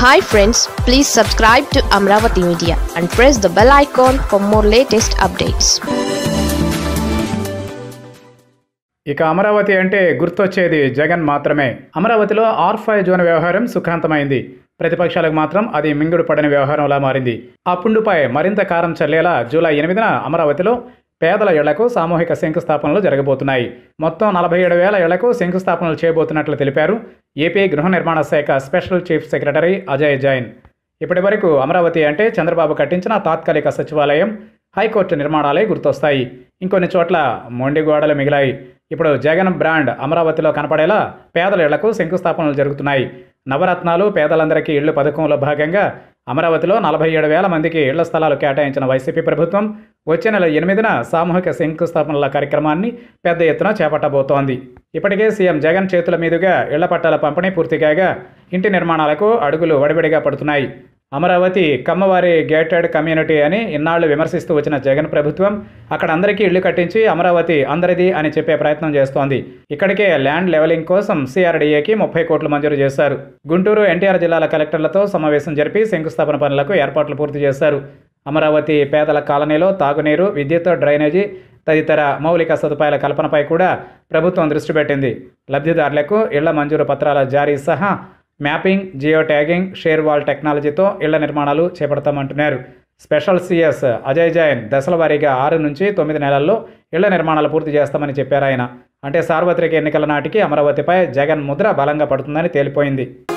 hi friends please subscribe to Amaravati media and press the bell icon for more latest updates ఇక అమరావతి అంటే గుర్తొచ్చేది జగన్ మాత్రమే అమరావతిలో ఆర్ ఫైవ్ జోన్ వ్యవహారం సుఖాంతమైంది ప్రతిపక్షాలకు మాత్రం అది మింగుడు పడని వ్యవహారంలా మారింది ఆ పుండుపై మరింత కారం చల్లేలా జూలై ఎనిమిదిన అమరావతిలో పేదల ఇళ్లకు సామూహిక శంకుస్థాపనలు జరగబోతున్నాయి మొత్తం నలభై ఏడు వేల ఇళ్లకు శంకుస్థాపనలు చేయబోతున్నట్లు తెలిపారు ఏపీ గృహ నిర్మాణ శాఖ special chief secretary Ajay Jain ఇప్పటి వరకు అమరావతి అంటే చంద్రబాబు కట్టించిన తాత్కాలిక సచివాలయం హైకోర్టు నిర్మాణాలే గుర్తొస్తాయి ఇంకొన్ని చోట్ల మొండి గోడలు మిగిలాయి ఇప్పుడు జగన్ బ్రాండ్ అమరావతిలో కనపడేలా పేదల ఇళ్లకు శంకుస్థాపనలు జరుగుతున్నాయి నవరత్నాలు పేదలందరికీ ఇళ్లు పథకంలో భాగంగా అమరావతిలో నలభై ఏడు వేల మందికి ఇళ్ల స్థలాలు కేటాయించిన వైసీపీ ప్రభుత్వం వచ్చే నెల ఎనిమిదిన సామూహిక శంకుస్థాపనల కార్యక్రమాన్ని పెద్ద ఎత్తున చేపట్టబోతోంది ఇప్పటికే సీఎం జగన్ చేతుల మీదుగా ఇళ్ల పట్టాల పంపిణీ పూర్తి కాగా ఇంటి నిర్మాణాలకు అడుగులు వడివడిగా పడుతున్నాయి అమరావతి కమ్మవారి గేటెడ్ కమ్యూనిటీ అని ఇన్నాళ్లు విమర్శిస్తూ వచ్చిన జగన్ ప్రభుత్వం అక్కడ అందరికీ ఇళ్లు కట్టించి అమరావతి అందరిది అని చెప్పే ప్రయత్నం చేస్తోంది ఇక్కడికే ల్యాండ్ లెవలింగ్ కోసం సిఆర్డీఏకి ముప్పై కోట్లు మంజూరు చేశారు గుంటూరు ఎన్టీఆర్ జిల్లాల కలెక్టర్లతో సమావేశం జరిపి శంకుస్థాపన పనులకు ఏర్పాట్లు పూర్తి చేశారు అమరావతి పేదల కాలనీలో తాగునీరు విద్యుత్ డ్రైనేజీ తదితర మౌలిక సదుపాయాల కల్పనపై కూడా ప్రభుత్వం దృష్టి పెట్టింది లబ్ధిదారులకు ఇళ్ల మంజూరు పత్రాల జారీ సహా mapping geo tagging shear wall టెక్నాలజీతో ఇళ్ల నిర్మాణాలు చేపడతామంటున్నారు స్పెషల్ సిఎస్ అజయ్ జైన్ దశల వారీగా ఆరు నుంచి తొమ్మిది నెలల్లో ఇళ్ల నిర్మాణాలు పూర్తి చేస్తామని చెప్పారు ఆయన అంటే సార్వత్రిక ఎన్నికల నాటికి అమరావతిపై జగన్ ముద్ర బలంగా పడుతుందని తేలిపోయింది